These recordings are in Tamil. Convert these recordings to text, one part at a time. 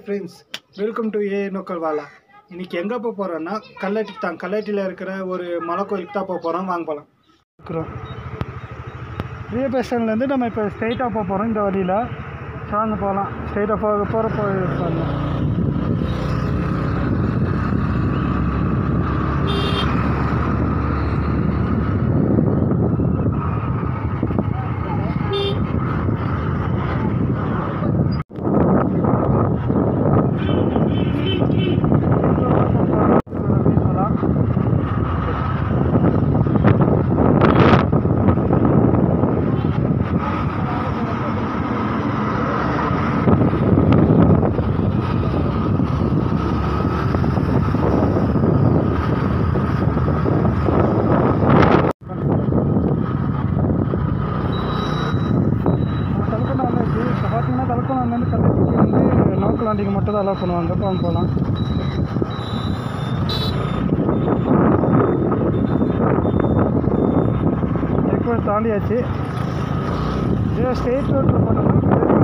ஃப்ரெண்ட்ஸ் வெல்கம் டு ஏ நோக்கல் வாலா இன்னைக்கு எங்கே போக போகிறோன்னா கல்லட்டிக்கு தான் கல்லட்டியில் இருக்கிற ஒரு மலை கோயிலுக்கு தான் போக போகிறோம் வாங்க போகலாம் இருக்கிறோம் பெரிய பஸ் ஸ்டாண்ட்லேருந்து நம்ம இப்போ ஸ்ட்ரைட்டாக போக போகிறோம் இந்த வழியில் சாங்க போகலாம் ஸ்ட்ரைட்டாக போக போகிற போய் தலக்கணம் வந்தாச்சு இப்போ பார்த்தீங்கன்னா தலக்கணம் வந்து கல்லூரிக்கு வந்து லோக்கல் வண்டிக்கு மட்டும் தான் அலோவ் பண்ணுவாங்க வாங்க போகலாம் இப்போ தாண்டியாச்சு இதே ஸ்டேட் ரோட்டில் போனோம்னா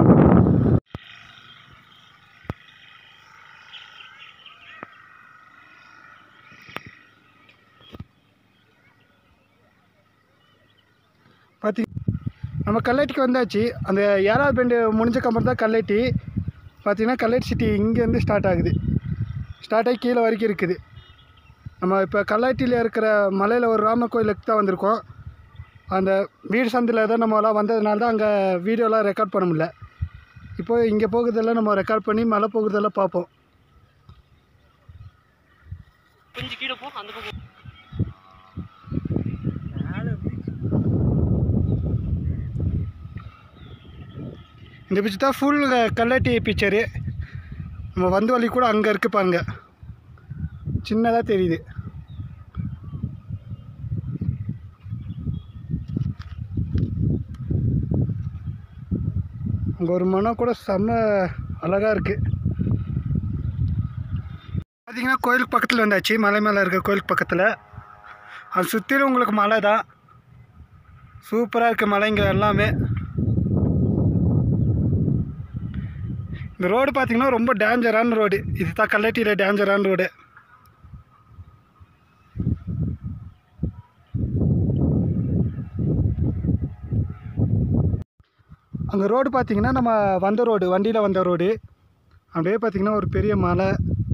பார்த்தி நம்ம கல்லட்டிக்கு வந்தாச்சு அந்த ஏழாவது பெண்டு முடிஞ்சக்கப்புறம் தான் கல்லட்டி பார்த்தீங்கன்னா கல்லட்டி சிட்டி இங்கேருந்து ஸ்டார்ட் ஆகுது ஸ்டார்ட் ஆகி கீழே வரைக்கும் இருக்குது நம்ம இப்போ கல்லாட்டியில் இருக்கிற மலையில் ஒரு ராமர் கோயிலுக்கு தான் வந்திருக்கோம் அந்த வீடு சந்தில் தான் நம்மளாம் வந்ததுனால தான் அங்கே வீடியோலாம் ரெக்கார்ட் பண்ண முடியல இப்போ இங்கே போகிறதெல்லாம் நம்ம ரெக்கார்ட் பண்ணி மலை போகிறதெல்லாம் பார்ப்போம் கொஞ்சம் கீழே போ அந்த பக்கம் இந்த பிக்சர் தான் ஃபுல் கல்லாட்டி பிக்சரு நம்ம வந்த வழி கூட அங்கே இருக்கு பாருங்க சின்னதாக தெரியுது அங்கே ஒரு மனம் கூட செம்ம அழகாக இருக்குது பார்த்தீங்கன்னா கோயிலுக்கு பக்கத்தில் வந்தாச்சு மலை மேலே இருக்க கோயிலுக்கு பக்கத்தில் அது சுற்றிலும் உங்களுக்கு மலை தான் சூப்பராக இருக்குது மலைங்க எல்லாமே இந்த ரோடு பார்த்தீங்கன்னா ரொம்ப டேஞ்சரான ரோடு இது தான் கல்லட்டியில் டேஞ்சரான ரோடு அங்கே ரோடு பார்த்தீங்கன்னா நம்ம வந்த ரோடு வண்டியில் வந்த ரோடு அப்படியே பார்த்தீங்கன்னா ஒரு பெரிய மலை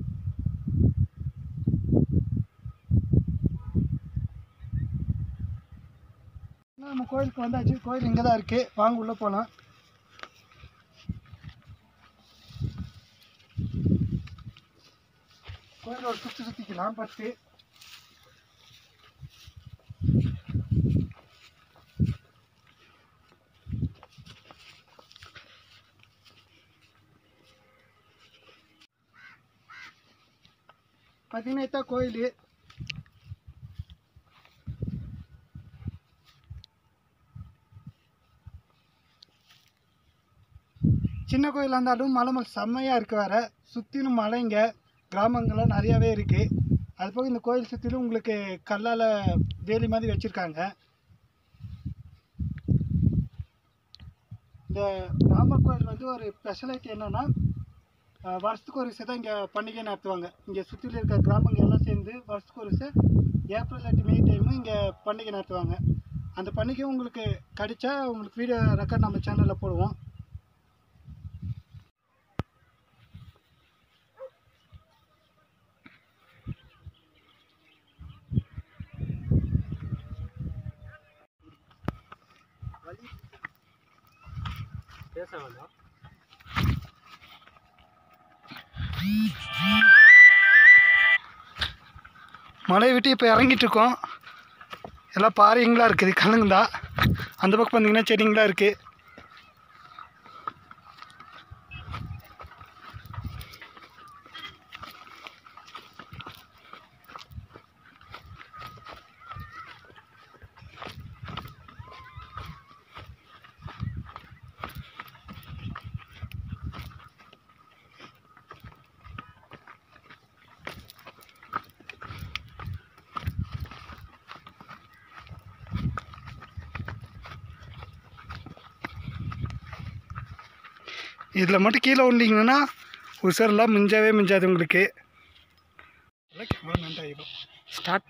நம்ம கோயிலுக்கு வந்தாச்சு கோயில் இங்கே தான் இருக்குது வாங்க உள்ளே போகலாம் கோயில் ஒரு சுற்றி சுற்றிக்கலாம் ஃபஸ்ட்டு பார்த்தீங்கன்னா இதான் கோயில் சின்ன கோயிலாக இருந்தாலும் மலை மலை செம்மையாக இருக்கு வேற சுற்றிலும் மலைங்க கிராமங்கள்லாம் நிறையாவே இருக்குது அது போக இந்த கோயில் சுற்றிலும் உங்களுக்கு கல்லால் வேலி மாதிரி வச்சுருக்காங்க இந்த ராமர் கோயில் வந்து ஒரு ஸ்பெஷாலிட்டி என்னென்னா வருஷத்துக்கு ஒரு விஷயம் தான் இங்கே பண்டிகை நடத்துவாங்க இங்கே சுற்றில இருக்க கிராமங்கள் எல்லாம் சேர்ந்து வருஷத்துக்கு ஒரு விஷயம் ஏப்ரல் இல்லாட்டி மே டைமு இங்கே பண்டிகை நடத்துவாங்க அந்த பண்டிகை உங்களுக்கு கிடைச்சா உங்களுக்கு வீடியோ ரெக்கார்ட் நம்ம சேனலில் போடுவோம் பேச வேண்டாம் மலையை விட்டு இப்போ இறங்கிட்டு இருக்கோம் எல்லாம் பாறைங்களா இருக்குது கல்லுங்க தான் அந்த பக்கம் பார்த்தீங்கன்னா செடிங்களா இருக்குது இதில் மட்டும் கீழே விழுந்தீங்கன்னா உசரெலாம் மிஞ்சவே மிஞ்சாது உங்களுக்கு எல்லாம் கேமரா நன்றாயிடும் ஸ்டார்ட்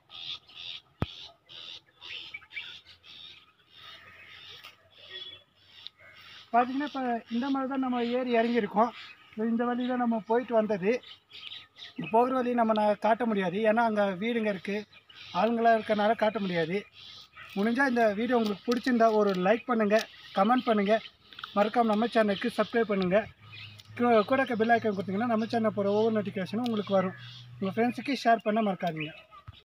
பார்த்தீங்கன்னா இப்போ இந்த மாதிரி தான் நம்ம ஏறி இறங்கியிருக்கோம் So, இந்த வழி தான் நம்ம போயிட்டு வந்தது இந்த போகிற வழி நம்ம நான் காட்ட முடியாது ஏன்னா அங்கே வீடுங்க இருக்குது ஆளுங்களாக இருக்கறனால காட்ட முடியாது முடிஞ்சால் இந்த வீடியோ உங்களுக்கு பிடிச்சிருந்தா ஒரு லைக் பண்ணுங்கள் கமெண்ட் பண்ணுங்கள் மறக்காம நம்ம சேனலுக்கு சப்ஸ்கிரைப் பண்ணுங்கள் கூட பெல் ஐக்கன் கொடுத்தீங்கன்னா நம்ம சேனல் போகிற ஒவ்வொரு நோட்டிஃபிகேஷனும் உங்களுக்கு வரும் உங்கள் ஃப்ரெண்ட்ஸுக்கு ஷேர் பண்ண மறக்காதீங்க